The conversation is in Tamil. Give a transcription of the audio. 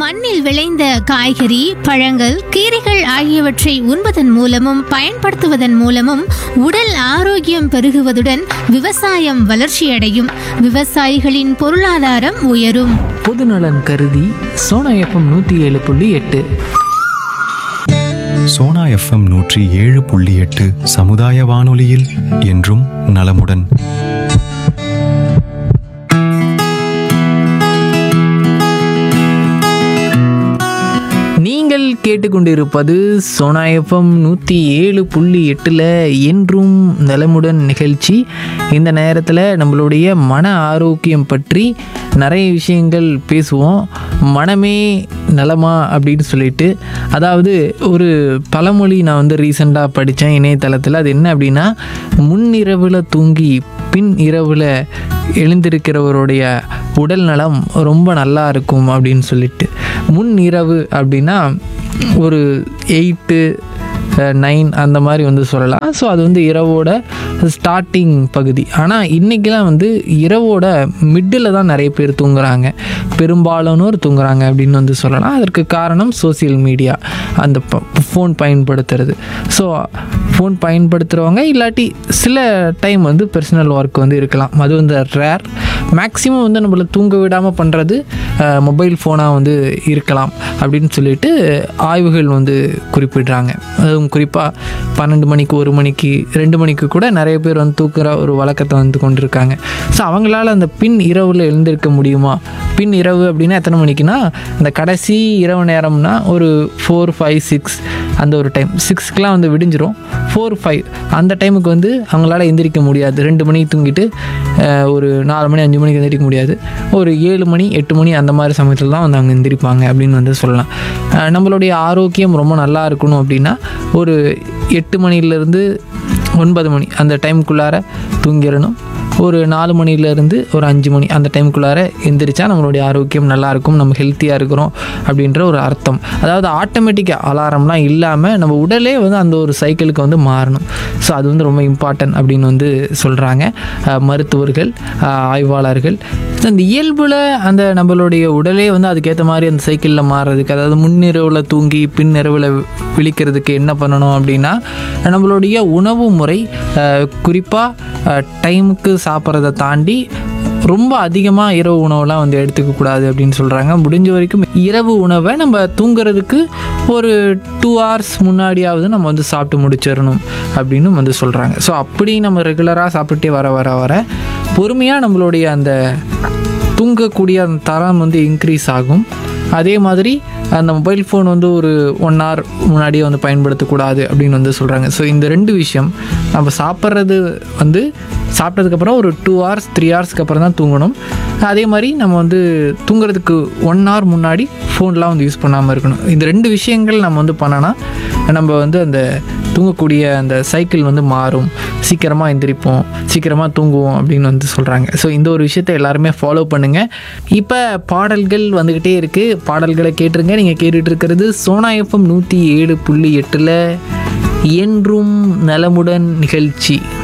மண்ணில் விளைந்த காய்கறி பழங்கள் கீரைகள் ஆகியவற்றை உண்பதன் மூலமும் பயன்படுத்துவதன் மூலமும் உடல் ஆரோக்கியம் பெருகுவதுடன் விவசாயம் வளர்ச்சியடையும் விவசாயிகளின் பொருளாதாரம் உயரும் பொதுநலன் கருதி சோனா எஃப்எம் நூற்றி ஏழு புள்ளி எட்டு சோனா எஃப்எம் நூற்றி ஏழு புள்ளி எட்டு சமுதாய வானொலியில் என்றும் நலமுடன் நீங்கள் கேட்டுக்கொண்டிருப்பது சோனா எஃப்எம் நூற்றி ஏழு புள்ளி எட்டில் என்றும் நலமுடன் நிகழ்ச்சி இந்த நேரத்தில் நம்மளுடைய மன ஆரோக்கியம் பற்றி நிறைய விஷயங்கள் பேசுவோம் மனமே நலமா அப்படின்னு சொல்லிட்டு அதாவது ஒரு பழமொழி நான் வந்து ரீசெண்டாக படித்தேன் இணையதளத்தில் அது என்ன அப்படின்னா முன்னிரவில் தூங்கி பின் இரவில் எழுந்திருக்கிறவருடைய உடல் நலம் ரொம்ப நல்லா இருக்கும் அப்படின்னு சொல்லிட்டு முன் இரவு அப்படின்னா ஒரு எயிட்டு நைன் அந்த மாதிரி வந்து சொல்லலாம் ஸோ அது வந்து இரவோட ஸ்டார்டிங் பகுதி ஆனால் இன்றைக்கெலாம் வந்து இரவோட மிட்டில் தான் நிறைய பேர் தூங்குறாங்க பெரும்பாலானோர் தூங்குறாங்க அப்படின்னு வந்து சொல்லலாம் அதற்கு காரணம் சோசியல் மீடியா அந்த ஃபோன் பயன்படுத்துறது ஸோ ஃபோன் பயன்படுத்துகிறவங்க இல்லாட்டி சில டைம் வந்து பர்சனல் ஒர்க் வந்து இருக்கலாம் அது வந்து ரேர் மேக்ஸிமம் வந்து நம்மளை தூங்க விடாமல் பண்ணுறது மொபைல் ஃபோனாக வந்து இருக்கலாம் அப்படின்னு சொல்லிட்டு ஆய்வுகள் வந்து குறிப்பிடுறாங்க அதுவும் குறிப்பாக பன்னெண்டு மணிக்கு ஒரு மணிக்கு ரெண்டு மணிக்கு கூட நிறைய பேர் வந்து தூக்குற ஒரு வழக்கத்தை வந்து கொண்டிருக்காங்க ஸோ அவங்களால அந்த பின் இரவில் எழுந்திருக்க முடியுமா பின் இரவு அப்படின்னா எத்தனை மணிக்குன்னா அந்த கடைசி இரவு நேரம்னா ஒரு ஃபோர் ஃபைவ் சிக்ஸ் அந்த ஒரு டைம் சிக்ஸ்க்கெலாம் வந்து விடிஞ்சிரும் ஃபோர் ஃபைவ் அந்த டைமுக்கு வந்து அவங்களால எந்திரிக்க முடியாது ரெண்டு மணிக்கு தூங்கிட்டு அஹ், ஒரு நாலு மணி அஞ்சு மணிக்கு எந்திரிக்க முடியாது ஒரு ஏழு மணி எட்டு மணி அந்த மாதிரி சமயத்தில் தான் வந்து அவங்க எந்திரிப்பாங்க அப்படின்னு வந்து சொல்லலாம் அஹ், நம்மளுடைய ஆரோக்கியம் ரொம்ப நல்லா இருக்கணும் அப்படின்னா ஒரு எட்டு மணிலேருந்து ஒன்பது மணி அந்த டைமுக்குள்ளார தூங்கிடணும் ஒரு நாலு மணிலேருந்து ஒரு அஞ்சு மணி அந்த டைமுக்குள்ளார எந்திரிச்சா நம்மளுடைய ஆரோக்கியம் நல்லாயிருக்கும் நம்ம ஹெல்த்தியாக இருக்கிறோம் அப்படின்ற ஒரு அர்த்தம் அதாவது ஆட்டோமேட்டிக்காக அலாரம்லாம் இல்லாமல் நம்ம உடலே வந்து அந்த ஒரு சைக்கிளுக்கு வந்து மாறணும் ஸோ அது வந்து ரொம்ப இம்பார்ட்டன்ட் அப்படின்னு வந்து சொல்கிறாங்க மருத்துவர்கள் அஹ், ஆய்வாளர்கள் அந்த இயல்பில் அந்த நம்மளுடைய உடலே வந்து அதுக்கேற்ற மாதிரி அந்த சைக்கிளில் மாறுறதுக்கு அதாவது முன்னிரவில் தூங்கி பின்னிரவில் விழிக்கிறதுக்கு என்ன பண்ணணும் அப்படின்னா நம்மளுடைய உணவு முறை குறிப்பாக டைமுக்கு சாப்பிட்றத தாண்டி ரொம்ப அதிகமாக இரவு உணவுலாம் வந்து எடுத்துக்கக்கூடாது அப்படின்னு சொல்கிறாங்க முடிஞ்ச வரைக்கும் இரவு உணவை நம்ம தூங்குறதுக்கு ஒரு டூ ஹவர்ஸ் முன்னாடியாவது நம்ம வந்து சாப்பிட்டு முடிச்சிடணும் அப்படின்னு வந்து சொல்கிறாங்க ஸோ அப்படி நம்ம ரெகுலராக சாப்பிட்டே வர வர வர பொறுமையாக நம்மளுடைய அந்த தூங்கக்கூடிய அந்த தரம் வந்து இன்க்ரீஸ் ஆகும் அதே மாதிரி அந்த மொபைல் ஃபோன் வந்து ஒரு ஒன் hour முன்னாடியே வந்து பயன்படுத்தக்கூடாது அப்படின்னு வந்து சொல்கிறாங்க ஸோ இந்த ரெண்டு விஷயம் நம்ம சாப்பிட்றது வந்து சாப்பிட்டதுக்கப்புறம் ஒரு டூ ஹவர்ஸ் த்ரீ ஹவர்ஸ்க்கு அப்புறம் தான் தூங்கணும் அதே மாதிரி நம்ம வந்து தூங்குறதுக்கு ஒன் hour முன்னாடி ஃபோன்லாம் வந்து யூஸ் பண்ணாமல் இருக்கணும் இந்த ரெண்டு விஷயங்கள் நம்ம வந்து பண்ணனா நம்ம வந்து அந்த தூங்கக்கூடிய அந்த சைக்கிள் வந்து மாறும் சீக்கிரமாக எந்திரிப்போம் சீக்கிரமாக தூங்குவோம் அப்படின்னு வந்து சொல்கிறாங்க ஸோ இந்த ஒரு விஷயத்தை எல்லாருமே ஃபாலோ பண்ணுங்கள் இப்போ பாடல்கள் வந்துக்கிட்டே இருக்குது பாடல்களை கேட்டுருங்க நீங்கள் கேட்டுட்டு இருக்கிறது சோனா எஃப்எம் நூற்றி ஏழு புள்ளி எட்டில் என்றும் நலமுடன் நிகழ்ச்சி